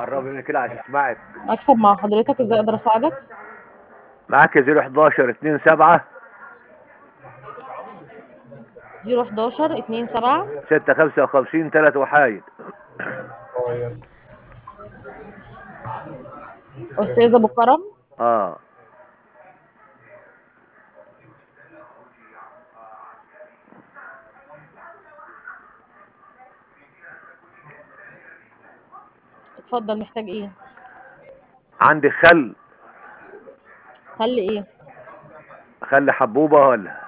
قربي من كده عشان اسمعك مكتب مع حضرتك ازاي اقدر اساعدك معاك 011 2 7 011 2 7 6 55 3 وحايد استاذ ابو كرم اه اتفضل محتاج ايه عندي خل خلي ايه خل حبوبه ولا